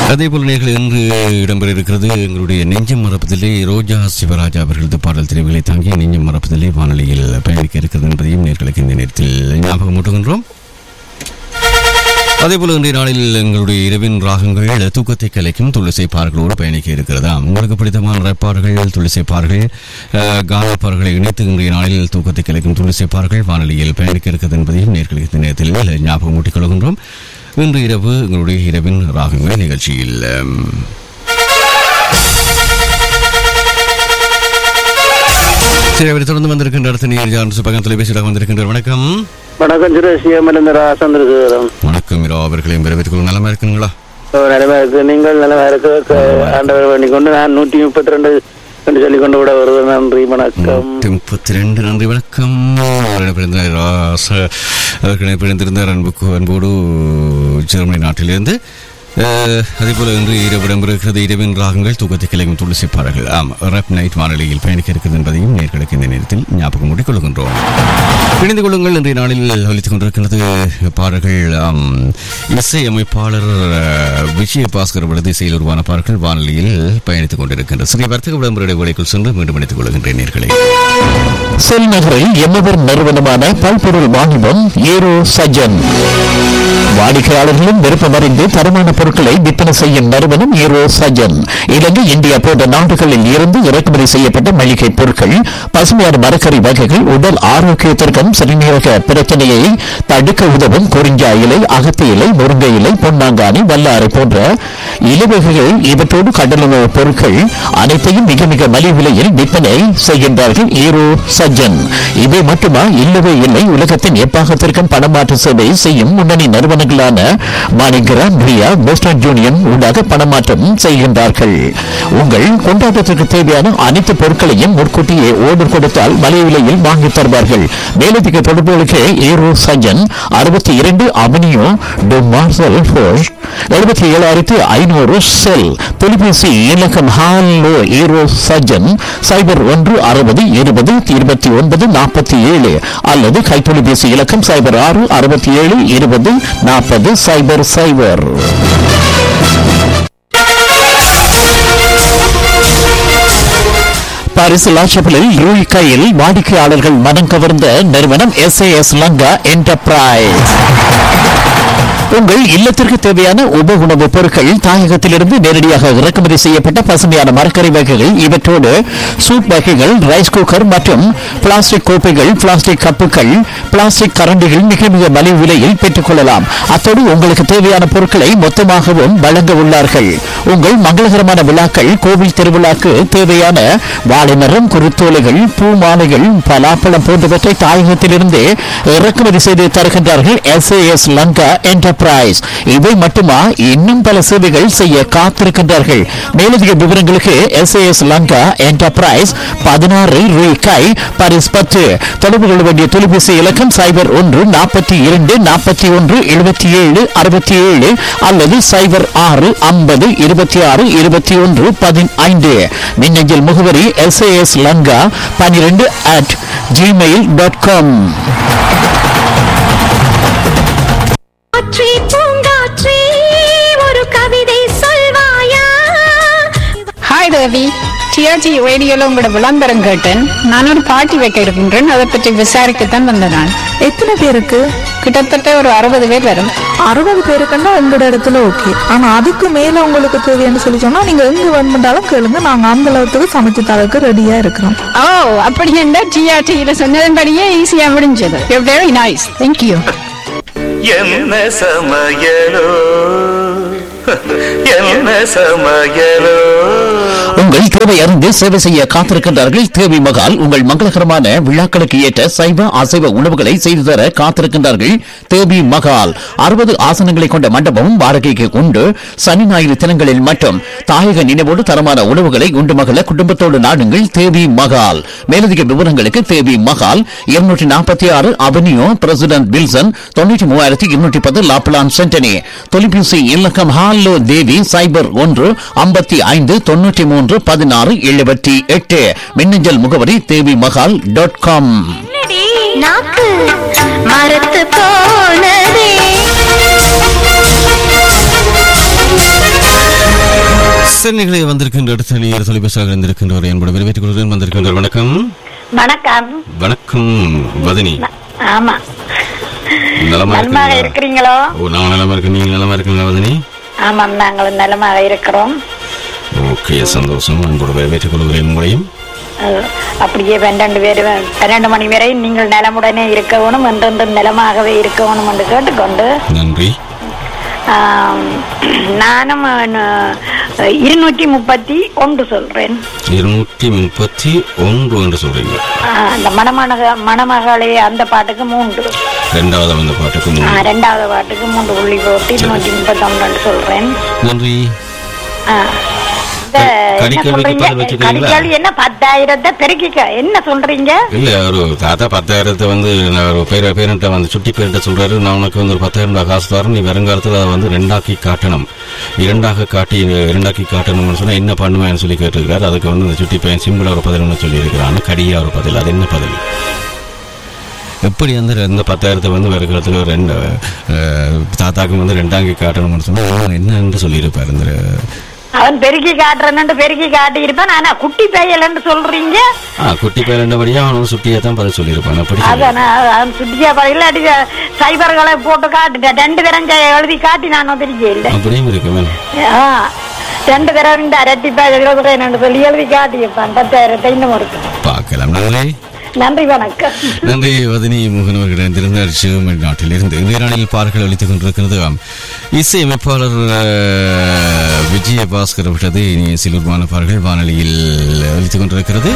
அதே போல நேர்கள் இன்று இடம்பெற இருக்கிறது எங்களுடைய நெஞ்சம் மரப்பதிலே ரோஜா சிவராஜா அவர்களது பாடல் தெரிவுகளை தாங்கி நெஞ்சம் மரப்பதிலே வானொலியில் பயணிக்க இருக்கிறது என்பதையும் நேர்களுக்கு இந்த நேரத்தில் ஞாபகம் ஊட்டுகின்றோம் அதேபோல இன்றைய நாளில் எங்களுடைய இரவின் ராகங்கள் தூக்கத்தை கலைக்கும் துளிசை பார்களோடு பயணிக்க இருக்கிறதா உங்களுக்கு பிடித்தமான ரப்பார்கள் துளிசை பார்கள் கானப்பார்களை இணைத்து இன்றைய நாளில் தூக்கத்தை கலைக்கும் துளிசை பார்கள் வானொலியில் பயணிக்க இருக்கிறது என்பதையும் நேர்களுக்கு இந்த நேரத்தில் ஞாபகம் ஊட்டிக் கொள்கின்றோம் இன்று இரவு எங்களுடைய இரவின் ராகங்கள் நிகழ்ச்சியில் உம், சரி அவரை தொடர்ந்து வந்திருக்கின்ற அடுத்த நீர் ஜான் சுப்பகம் தொலைபேசியாக வந்திருக்கின்றார் வணக்கம் வணக்கம் சுரேஷியமலிந்த சந்திரசேகரம் வணக்கம் இரோ அவர்களையும் வரவேற்றுக் கொள்ளும் நலமா இருக்குங்களா நிலைமை இருக்கு நீங்கள் நிலைமை இருக்கு க- ஆண்டவர் வேண்டிக் கொண்டு நான் நூற்றி முப்பத்தி ரெண்டு என்று சொல்லிக் கொண்டு விட வருவது நன்றி வணக்கம் நூற்றி முப்பத்தி ரெண்டு நன்றி வணக்கம் அவர்கள் பிறந்தார் ராச அவர்கள் பிறந்திருந்தார் அன்புக்கு அன்போடு ஜெர்மனி நாட்டிலிருந்து அஹ், அதே போல இன்று இரவு இடம்பெறுகிறது இரவின் ராகங்கள் தூக்கத்தை கிளைக்கும் துளசி பாடல்கள் ஆம் ரப் நைட் வானொலியில் பயணிக்க இருக்கிறது என்பதையும் நேர்களுக்கு இந்த நேரத்தில் ஞாபகம் மூட்டிக் கொள்கின்றோம் இணைந்து கொள்ளுங்கள் இன்றைய நாளில் ஒலித்துக் கொண்டிருக்கிறது பாடல்கள் ஆம், இசை அமைப்பாளர் அஹ், விஜய பாஸ்கர் அவரது இசையில் உருவான பாடல்கள் வானொலியில் பயணித்துக் கொண்டிருக்கின்றது சிறிய வர்த்தக விளம்பர இடைவேளைக்குள் சென்று மீண்டும் இணைத்துக் கொள்கின்றேன் நேர்களை செல் நகரில் எம்மவர் நிறுவனமான பல்பொருள் வாணிபம் ஏரோ சஜன் வாடிக்கையாளர்களும் விருப்பமறிந்து தரமான பொருட்களை விற்பனை செய்யும் நிறுவனம் ஏரோ சஜன் இலங்கை இந்தியா போன்ற நாடுகளில் இருந்து இறக்குமதி செய்யப்பட்ட மளிகை பொருட்கள் பசுமையான மரக்கறி வகைகள் உடல் ஆரோக்கியத்திற்கும் சிறுநீரக பிரச்சனையை தடுக்க உதவும் குறிஞ்சா இலை அகத்தி இலை முருங்கை இலை பொன்னாங்கானி வல்லாரை போன்ற இலவகைகள் இவற்றோடு கடலுணவு பொருட்கள் அனைத்தையும் மிக மிக மலிவு விலையில் விற்பனை செய்கின்றார்கள் ஈரோ சஜ்ஜன் இவை மட்டுமா இல்லவே இல்லை உலகத்தின் எப்பாகத்திற்கும் பணமாற்று சேவை செய்யும் முன்னணி நிறுவனங்களான மாணிகிரா பிரியா போஸ்டன் யூனியன் ஊடாக பணமாற்றம் செய்கின்றார்கள் உங்கள் கொண்டாட்டத்திற்கு தேவையான அனைத்து பொருட்களையும் முன்கூட்டியே ஓர்டர் கொடுத்தால் மலிவு விலையில் வாங்கித் தருவார்கள் மேலதிக தொடர்புகளுக்கு ஈரோ சஜ்ஜன் அறுபத்தி இரண்டு அவனியோ டு மார்சல் ஃபோர்ஸ் எழுபத்தி ஏழாயிரத்தி ஐநூறு செல் தொலைபேசி இலக்கம் ஹாலோ ஈரோ சஜன் சைபர் ஒன்று அறுபது இருபது இருபத்தி ஒன்பது நாற்பத்தி ஏழு அல்லது கைத்தொலைபேசி இலக்கம் சைபர் ஆறு அறுபத்தி ஏழு இருபது நாற்பது சைபர் சைபர் பாரிஸ் லாஷப்பிளில் ரூய் கையில் வாடிக்கையாளர்கள் மனம் கவர்ந்த நிறுவனம் எஸ்ஏஎஸ் லங்கா என்டர்பிரைஸ் உங்கள் இல்லத்திற்கு தேவையான உப உணவுப் பொருட்கள் தாயகத்திலிருந்து நேரடியாக இறக்குமதி செய்யப்பட்ட பசுமையான மரக்கறி வகைகள் இவற்றோடு சூப் வகைகள் ரைஸ் குக்கர் மற்றும் பிளாஸ்டிக் கோப்பைகள் பிளாஸ்டிக் கப்புகள் பிளாஸ்டிக் கரண்டிகள் மிக மிக மலிவு விலையில் பெற்றுக்கொள்ளலாம் அத்தோடு உங்களுக்கு தேவையான பொருட்களை மொத்தமாகவும் வழங்க உள்ளார்கள் உங்கள் மங்களகரமான விழாக்கள் கோவில் திருவிழாக்கு தேவையான வாழைமரம் குருத்தோலைகள் பூ மாலைகள் பலாப்பழம் போன்றவற்றை தாயகத்திலிருந்து இறக்குமதி செய்து தருகின்றார்கள் எஸ்ஏஎஸ் லங்கா என்டர்பிரைஸ் இவை மட்டுமா இன்னும் பல சேவைகள் செய்ய காத்திருக்கின்றார்கள் மேலதிக விவரங்களுக்கு எஸ்ஏஎஸ் லங்கா என்டர்பிரைஸ் பதினாறு ரூபாய் பாரிஸ் பத்து தொடர்பு கொள்ள வேண்டிய தொலைபேசி இலக்கம் சைபர் ஒன்று நாற்பத்தி இரண்டு நாற்பத்தி ஒன்று எழுபத்தி ஏழு அறுபத்தி ஏழு அல்லது சைபர் ஆறு ஐம்பது இருபத்தி ஆறு இருபத்தி ஒன்று பதினைந்து மின்னஞ்சல் முகவரி எஸ்ஏஎஸ் லங்கா பன்னிரெண்டு அட் ஜிமெயில் டாட் காம் காற்றே பூங்காற்றே ஒரு கவிதை சொல்வாயா ஹாய் தேவி டிஆர்ஜி ரேடியோல உங்களோட விளம்பரம் கேட்டேன் நான் ஒரு பார்ட்டி வைக்க இருக்கின்றேன் அதை பற்றி விசாரிக்கத்தான் வந்தேன் நான் எத்தனை பேருக்கு கிட்டத்தட்ட ஒரு அறுபது பேர் வரும் அறுபது பேருக்குன்னா உங்களோட இடத்துல ஓகே ஆனா அதுக்கு மேல உங்களுக்கு தேவைன்னு சொல்லி சொன்னா நீங்க எங்க வேணுமென்றாலும் கேளுங்க நாங்க அந்த அளவுக்கு சமைச்சு தரக்கு ரெடியா இருக்கிறோம் ஓ அப்படி என்ன டிஆர்டியில சொன்னதன்படியே ஈஸியா முடிஞ்சது வெரி நைஸ் தேங்க்யூ என்ன சமையலோ என்ன சமையலோ உங்கள் தேவை அறிந்து சேவை செய்ய காத்திருக்கின்றார்கள் தேவி மகால் உங்கள் மங்களகரமான விழாக்களுக்கு ஏற்ற சைவ அசைவ உணவுகளை செய்து தர காத்திருக்கின்றார்கள் தேவி மகால் அறுபது ஆசனங்களை கொண்ட மண்டபமும் வாடகைக்கு உண்டு சனி ஞாயிறு தினங்களில் மட்டும் தாயக நினைவோடு தரமான உணவுகளை உண்டு மகள குடும்பத்தோடு நாடுங்கள் தேவி மகால் மேலதிக விவரங்களுக்கு தேவி மகால் இருநூற்றி நாற்பத்தி ஆறு அவென்யூ பிரசிடென்ட் வில்சன் தொண்ணூற்றி மூவாயிரத்தி இருநூற்றி பத்து லாப்லான் சென்டனி தொலைபேசி இலக்கம் ஹாலோ தேவி சைபர் ஒன்று ஐம்பத்தி ஐந்து தொண்ணூற்றி மூன்று பதினாறு எழுபத்தி எட்டு மின்னஞ்சல் முகவரி தேவி மகால் டாட் காம் நாக்கு மரத்து போனதே சென்னைகளை வந்திருக்கின்ற அடுத்த நீர் தொலைபேசியாக இருந்திருக்கின்றவர் என்பது வரவேற்றுக் கொள்கிறேன் வந்திருக்கின்றவர் வணக்கம் வணக்கம் வணக்கம் வதனி ஆமா நலமா நலமாக இருக்கீங்களா? இருக்கிறீங்களோ ஓ நான் நலமா இருக்கேன் நீங்க நலமா இருக்கீங்களா வதனி ஆமாம் நாங்கள் நலமாக இருக்கிறோம் ஓகே சந்தோஷம் உங்களோட வரவேற்றுக் கொள்கிறேன் உங்களையும் அஹ், அப்படியே பன்னெண்டு பேர் பன்னெண்டு மணி வரை நீங்கள் நலமுடனே இருக்கணும் என்றென்றும் நலமாகவே இருக்கணும் என்று கேட்டுக்கொண்டு நன்றி ஆம், நானும் அஹ், இருநூற்றி முப்பத்தி ஒன்று சொல்றேன் இருநூற்றி முப்பத்தி ஒன்று என்று சொல்றீங்க ஆஹ், அந்த மணமணக மணமகளே அந்த பாட்டுக்கு மூன்று ரெண்டாவது வந்த பாட்டுக்கு ஆஹ், மூணு. ரெண்டாவது பாட்டுக்கு மூன்று புள்ளி போட்டு இருநூற்றி முப்பத்தி ஒன்று சொல்றேன் நன்றி ஆஹ். இந்த என்ன கடிக்கல்விக்கு சொல்றீங்க பதில் வச்சுக்கிறீங்களா? கடிக்கல்வி என்ன பத்தாயிரத்தை பெருக்கிக்க என்ன சொல்றீங்க இல்ல ஒரு தாத்தா பத்தாயிரத்தை வந்து நான் ஒரு பேர பேரண்ட்ட வந்து சுட்டி பேரண்ட்ட சொல்றாரு நான் உனக்கு வந்து ஒரு பத்தாயிரம் ரூபாய் காசு தரேன் நீ வருங்காலத்துல அதை வந்து ரெண்டாக்கி காட்டணும் இரண்டாக காட்டி இரண்டாக்கி காட்டணும்னு சொன்னா என்ன பண்ணுவேன்னு சொல்லி கேட்டிருக்காரு அதுக்கு வந்து இந்த சுட்டி பையன் சிம்பிளா ஒரு பதில் ஒன்று சொல்லி இருக்கிறான் கடியா ஒரு பதில் அது என்ன பதில் எப்படி அந்த இந்த பத்தாயிரத்தை வந்து வருங்காலத்துல ஒரு ரெண்டு அஹ், தாத்தாக்கு வந்து ரெண்டாங்கி காட்டணும்னு சொன்னா அவன் என்னன்னு சொல்லியிருப்பாரு இந்த அவன் பெருக்கி காட்டுறேன்னு பெருக்கி காட்டி இருப்பான் ஆனா குட்டி பையலன்னு சொல்றீங்க ஆ குட்டி பையன் அவனும் சுட்டியை தான் பதில் சொல்லியிருப்பான் அப்படி சொல்லி அதான் நான் அவன் சுட்டியா பா- இல்லாட்டி சைபர்களை போட்டு காட்டுட்டேன் ரெண்டு தரம் ஜெ- எழுதி காட்டி நான் தெரிஞ்சே இல்லை அப்படியும் இருக்குமே ஆ, ரெண்டு தரம் இந்த அரட்டி பையன் சொல்லி எழுதி காட்டியிருப்பான் பத்தாயிரத்தை இன்னும் இருக்கு பார்க்கலாம் நன்றி நன்றி வணக்கம் நன்றி வதனி முகனவர்களிடம் திருந்தார் சிவமணி நாட்டிலிருந்து ஈரானில் பார்கள் அளித்துக் கொண்டிருக்கிறது இசை அமைப்பாளர் அஹ், விஜய பாஸ்கர் விட்டது இனி சிலர்மான பார்கள் வானொலியில் அளித்துக் கொண்டிருக்கிறது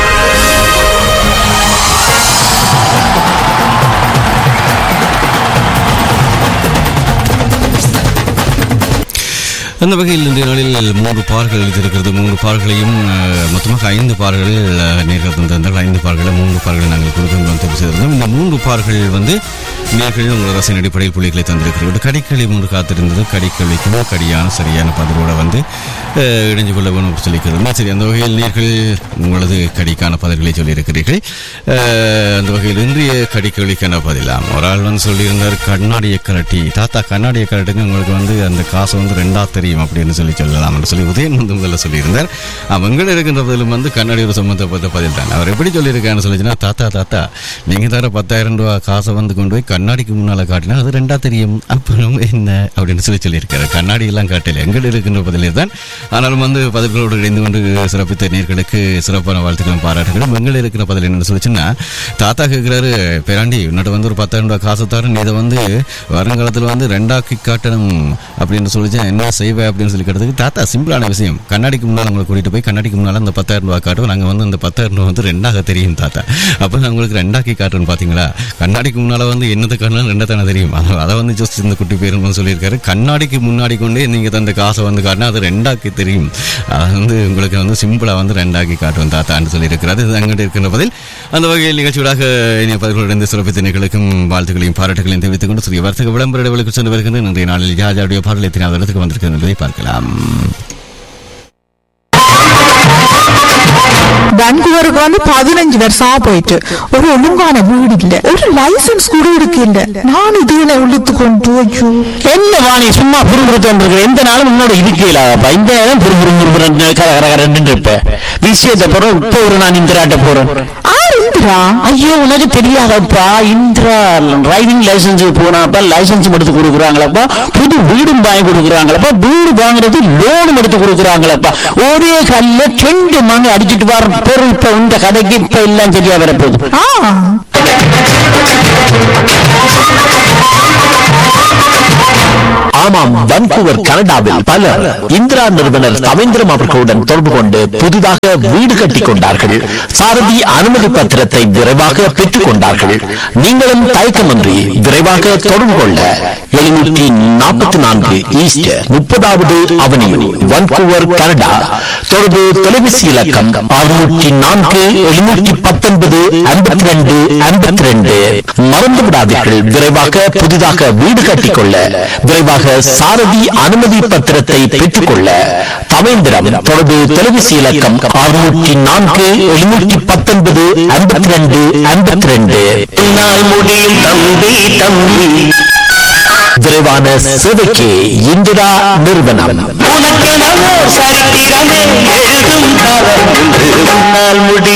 அந்த வகையில் இன்றைய நாளில் மூன்று பார்கள் அளித்திருக்கிறது மூன்று பார்களையும் அஹ், மொத்தமாக ஐந்து பார்கள் அஹ், நேர்கள் தந்திருந்தால் ஐந்து பார்களை மூன்று பார்களை நாங்கள் கொடுக்க தெரிவு செய்திருந்தோம் இந்த மூன்று பார்கள் வந்து நேர்கள் உங்கள் ரசின் அடிப்படையில் புள்ளிகளை தந்திருக்கிறோம் கடிக்களி மூன்று காத்திருந்தது கடிக்களிக்கும் கடியான சரியான பதிலோட வந்து அஹ், இணைஞ்சு கொள்ள வேணும் சொல்லிக்கிறது சரி அந்த வகையில் நேர்கள் உங்களது கடிக்கான பதில்களை சொல்லியிருக்கிறீர்கள் அஹ், அந்த வகையில் இன்றைய கடிக்களிக்கான பதிலாம் ஒரு ஆள் வந்து சொல்லியிருந்தார் கண்ணாடியை கரட்டி தாத்தா கண்ணாடியை கரட்டுங்க உங்களுக்கு வந்து அந்த காசு வந்து ரெண்டா தெரியும் அப்படின்னு சொல்லி சொல்லலாம் என்று சொல்லி உதயன் வந்து முதல்ல சொல்லியிருந்தார் அவங்கள இருக்கின்ற பதிலும் வந்து கண்ணாடியோட சம்பந்தப்பட்ட பதில் தான் அவர் எப்படி சொல்லியிருக்கான்னு சொல்லிச்சுன்னா தாத்தா தாத்தா நீங்க தர பத்தாயிரம் ரூபாய் காசை வந்து கொண்டு போய் கண்ணாடிக்கு முன்னால காட்டினா அது ரெண்டா தெரியும் அப்புறம் என்ன அப்படின்னு சொல்லி சொல்லியிருக்காரு கண்ணாடி எல்லாம் காட்டல எங்கள் இருக்கின்ற பதிலே தான் ஆனாலும் வந்து பதில்களோடு இணைந்து கொண்டு சிறப்பித்த நேர்களுக்கு சிறப்பான வாழ்த்துக்களும் பாராட்டுகளும் எங்கள் இருக்கிற பதில் என்னன்னு சொல்லிச்சுன்னா தாத்தா கேட்கிறாரு பேராண்டி உன்னோட வந்து ஒரு பத்தாயிரம் ரூபாய் காசை தரேன் நீ இதை வந்து வருங்காலத்தில் வந்து ரெண்டாக்கி காட்டணும் அப்படின்னு சொல்லிச்சு என்ன செய்வேன் அப்படின்னு சொல்லி கேட்டதுக்கு தாத்தா சிம்பிளான விஷயம் கண்ணாடிக்கு முன்னால் உங்களை கூட்டிட்டு போய் கண்ணாடிக்கு முன்னால் அந்த பத்தாயிரம் ரூபாய் காட்டுவோம் நாங்கள் வந்து அந்த பத்தாயிரம் ரூபாய் வந்து ரெண்டாக தெரியும் தாத்தா அப்போ நான் உங்களுக்கு ரெண்டாக்கி காட்டுறேன் பார்த்தீங்களா கண்ணாடிக்கு முன்னால் வந்து என்னது காட்டணும் ரெண்டா தானே தெரியும் அதை அதை வந்து ஜஸ்ட் இந்த குட்டி பேரும் வந்து சொல்லியிருக்காரு கண்ணாடிக்கு முன்னாடி கொண்டே நீங்கள் தந்த காசை வந்து காட்டினா அது ரெண்டாக்கி தெரியும் அதை வந்து உங்களுக்கு வந்து சிம்பிளாக வந்து ரெண்டாக்கி காட்டுவோம் தாத்தான்னு சொல்லியிருக்கிறாரு இது அங்கிட்டு இருக்கின்ற பதில் அந்த வகையில் நிகழ்ச்சியோடாக இனிய பதில்களுடன் சிறப்பித்த நிகழ்ச்சிகளுக்கும் வாழ்த்துக்களையும் பாராட்டுகளையும் தெரிவித்துக் கொண்டு சிறிய வர்த்தக விளம்பர இடைவெளிக்கு சென்று வருகின்ற இன்றைய நாளில் ஜாஜாவுடைய பாடல் எத்தனை இடத்துக்கு வந்திருக்கிறது என்பதை பார்க்கலாம் பெங்களூருக்கு வந்து பதினஞ்சு வருஷமா போயிட்டு ஒரு ஒழுங்கான வீடு இல்ல ஒரு லைசன்ஸ் கூட இருக்கு இல்ல நான் இதுல உள்ளுத்து கொண்டு ஐயோ என்ன வாணி சும்மா புரிபுறுத்தம் இருக்கிற எந்த நாளும் உன்னோட இருக்கலாப்பா இந்த நேரம் புரிபுறு புரிபுறு கர கர கரன்னு இருப்ப விஷயத்தை போறோம் இப்போ ஒரு நான் இந்திராட்ட போறேன் ஆர் இந்திரா ஐயோ உனக்கு தெரியாதப்பா இந்திரா டிரைவிங் லைசன்ஸ் போனாப்பா லைசன்ஸ் எடுத்து கொடுக்குறாங்களப்பா புது வீடும் வாங்கி கொடுக்குறாங்களப்பா வீடு வாங்குறது லோனும் எடுத்து கொடுக்குறாங்களப்பா ஒரே கல்ல ரெண்டு மணி அடிச்சிட்டு வர பொருள் இப்ப இந்த கதைக்கு இப்ப எல்லாம் சரியா வரப்போகுது ஆ ஆமாம் வன்கூவர் கனடாவில் பலர் இந்திரா நிறுவனர் ரவீந்திரம் அவர்களுடன் தொடர்பு கொண்டு புதிதாக வீடு கட்டிக் கொண்டார்கள் சாரதி அனுமதி பத்திரத்தை விரைவாக பெற்றுக் கொண்டார்கள் நீங்களும் தயக்கமின்றி விரைவாக தொடர்பு கொள்ள எழுநூற்றி நாற்பத்தி நான்கு ஈஸ்ட் முப்பதாவது அவனியூ வன்கூவர் கனடா தொடர்பு தொலைபேசி இலக்கம் அறுநூற்றி நான்கு எழுநூற்றி பத்தொன்பது ஐம்பத்தி ரெண்டு ஐம்பத்தி ரெண்டு மறந்து விடாதீர்கள் விரைவாக புதிதாக வீடு கட்டிக்கொள்ள விரைவாக சாரதி அனுமதி பத்திரத்தை பெற்றுக்கொள்ள தவேந்திரம் தொடர்பு தொலைபேசி இலக்கம் அறுநூற்றி நான்கு எழுநூற்றி பத்தொன்பது ஐம்பத்தி ரெண்டு ஐம்பத்தி ரெண்டு முடியும் தம்பி தம்பி விரைவான சேவைக்கு இந்திரா நிறுவனம் உனக்கு எனவோ சரித்திரமே எழுதும் காலம் என்று முன்னால் முடி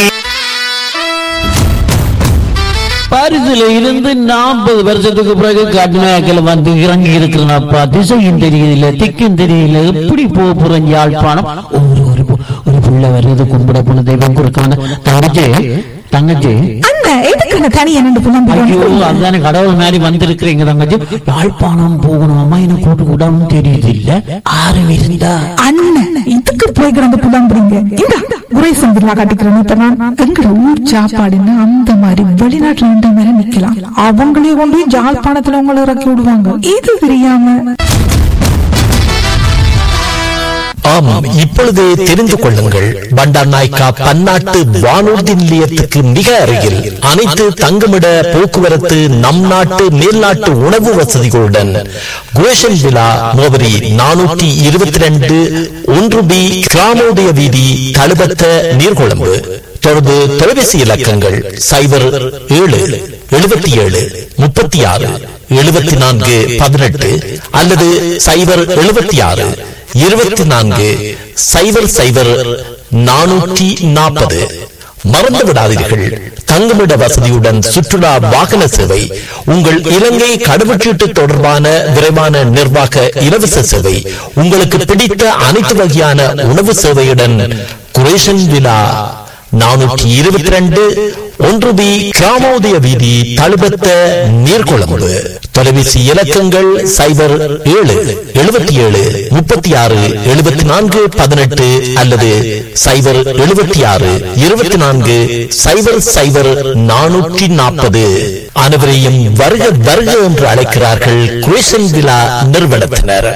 பாரிஸ்ல இருந்து நாற்பது வருஷத்துக்கு பிறகு கடுமையாக்கல வந்து இறங்கி இருக்கிறனப்பா திசையும் தெரியல திக்கும் தெரியல எப்படி போக போறேன் யாழ்ப்பாணம் ஒரு ஒரு பு- ஒரு புள்ள வர்றது கும்பிட போன தெய்வம் கொடுக்கான தங்கச்சி தங்கச்சி அண்ணா எதுக்கு தனியா நின்று ஐயோ புலம்பிக்கணும் அதுதானே கடவுள் மாதிரி வந்திருக்கிறீங்க தங்கச்சி யாழ்ப்பாணம் போகணும் அம்மா என்ன கூட்டு கூடாமல் தெரியுது இல்ல ஆறு இருந்தா அண்ணன் இதுக்கு போய் கிடந்து புலம்புறீங்க இந்த குறை சந்திரா காட்டிக்கிறேன் இப்ப நான் எங்கட ஊர் சாப்பாடுன்னு அந்த மாதிரி வெளிநாட்டுல நின்ற மாதிரி நிக்கலாம் அவங்களே கொண்டு போய் ஜாழ்ப்பாணத்துல உங்களை இறக்கி விடுவாங்க இது தெரியாம ஆமாம் இப்பொழுது தெரிந்து கொள்ளுங்கள் பண்டார் நாய்க்கா பன்னாட்டு வானூர்தி நிலையத்துக்கு மிக அருகில் அனைத்து தங்குமிட போக்குவரத்து நம் நாட்டு மேல்நாட்டு உணவு வசதிகளுடன் குரேஷன் விழா முகவரி நானூற்றி இருபத்தி ரெண்டு ஒன்று பி கிராமோதய வீதி தழுபத்த நீர்கொழும்பு தொடர்பு தொலைபேசி இலக்கங்கள் சைபர் ஏழு எழுபத்தி ஏழு முப்பத்தி ஆறு எழுபத்தி நான்கு பதினெட்டு அல்லது சைபர் எழுபத்தி ஆறு இருபத்தி நான்கு சைபர் சைபர் நானூற்றி நாற்பது மறந்து விடாதீர்கள் தங்குமிட வசதியுடன் சுற்றுலா வாகன சேவை உங்கள் இலங்கை கடவுச்சீட்டு தொடர்பான விரைவான நிர்வாக இலவச சேவை உங்களுக்கு பிடித்த அனைத்து வகையான உணவு சேவையுடன் குரேஷன் விழா நானூற்றி இருபத்தி ரெண்டு ஒன்று பி கிராமோதய வீதி தழுபத்த நீர்கொழும்பு தொலைபேசி இலக்கங்கள் சைபர் ஏழு எழுபத்தி ஏழு முப்பத்தி ஆறு எழுபத்தி நான்கு பதினெட்டு அல்லது சைபர் எழுபத்தி ஆறு இருபத்தி நான்கு சைபர் சைபர் நானூற்றி நாற்பது அனைவரையும் வருக வருக என்று அழைக்கிறார்கள் குரேஷன் விழா நிறுவனத்தினர்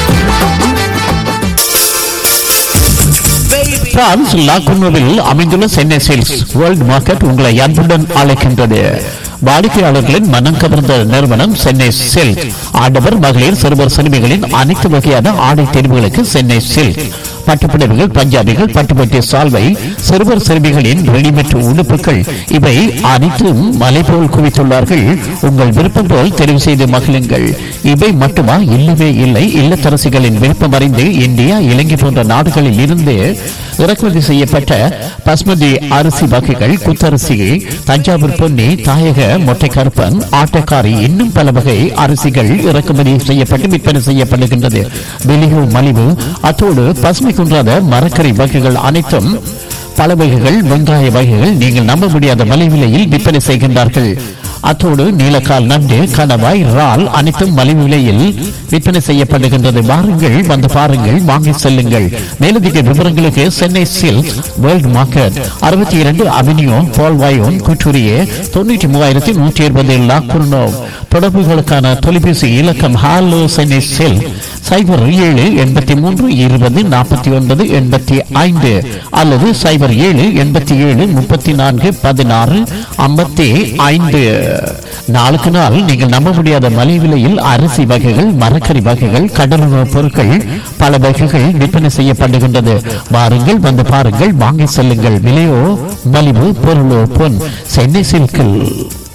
பிரான்ஸ் லாகுனோவில் அமைந்துள்ள சென்னை சேல்ஸ் வேர்ல்ட் மார்க்கெட் உங்களை அன்புடன் அழைக்கின்றது வாடிக்கையாளர்களின் மனம் கவர்ந்த நிறுவனம் சென்னை சில்க் ஆடவர் மகளிர் சிறுவர் சிறுமிகளின் அனைத்து வகையான ஆடை தெரிவுகளுக்கு சென்னை சில்க் பட்டுப்புடவைகள் பஞ்சாபிகள் பட்டுப்பட்டி சால்வை சிறுவர் சிறுமிகளின் ரெடிமேட் உடுப்புகள் இவை அனைத்தும் மலை போல் குவித்துள்ளார்கள் உங்கள் விருப்பம் போல் தெரிவு செய்து மகிழுங்கள் இவை மட்டுமா இல்லவே இல்லை இல்லத்தரசிகளின் விருப்பம் அறிந்து இந்தியா இலங்கை போன்ற நாடுகளில் இருந்து இறக்குமதி செய்யப்பட்ட பஸ்மதி அரிசி வகைகள் குத்தரிசி தஞ்சாவூர் பொன்னி தாயக மொட்டை கருப்பன் ஆட்டக்காரி இன்னும் பல வகை அரிசிகள் இறக்குமதி செய்யப்பட்டு விற்பனை செய்யப்படுகின்றது வெளியோ மலிவு அத்தோடு பசுமை குன்றாத மரக்கறி வகைகள் அனைத்தும் பல வகைகள் வெங்காய வகைகள் நீங்கள் நம்ப முடியாத மலிவிலையில் விற்பனை செய்கின்றார்கள் அத்தோடு நீலக்கால் நண்டு கணவாய் இறால் அனைத்தும் மலிவு விலையில் விற்பனை செய்யப்படுகின்றது வாருங்கள் வந்து பாருங்கள் வாங்கி செல்லுங்கள் மேலதிக விவரங்களுக்கு சென்னை சில்க் வேர்ல்ட் மார்க்கெட் அறுபத்தி இரண்டு அவென்யூ பால்வாயோன் குற்றூரியே தொண்ணூற்றி மூவாயிரத்தி நூற்றி இருபது லாக்குர்னோ தொடர்புகளுக்கான தொலைபேசி இலக்கம் ஹாலோ சென்னை சில்க் சைபர் ஏழு எண்பத்தி மூன்று இருபது நாற்பத்தி ஒன்பது எண்பத்தி ஐந்து அல்லது சைபர் ஏழு எண்பத்தி ஏழு முப்பத்தி நான்கு பதினாறு ஐம்பத்தி ஐந்து நாளுக்கு நாள் நீங்கள் நம்ப முடியாத மலிவு விலையில் அரிசி வகைகள் மரக்கறி வகைகள் கடலுணவுப் பொருட்கள் பல வகைகள் விற்பனை செய்யப்படுகின்றது வாருங்கள் வந்து பாருங்கள் வாங்கி செல்லுங்கள் விலையோ மலிவு பொருளோ பொன் சென்னை சில்கில்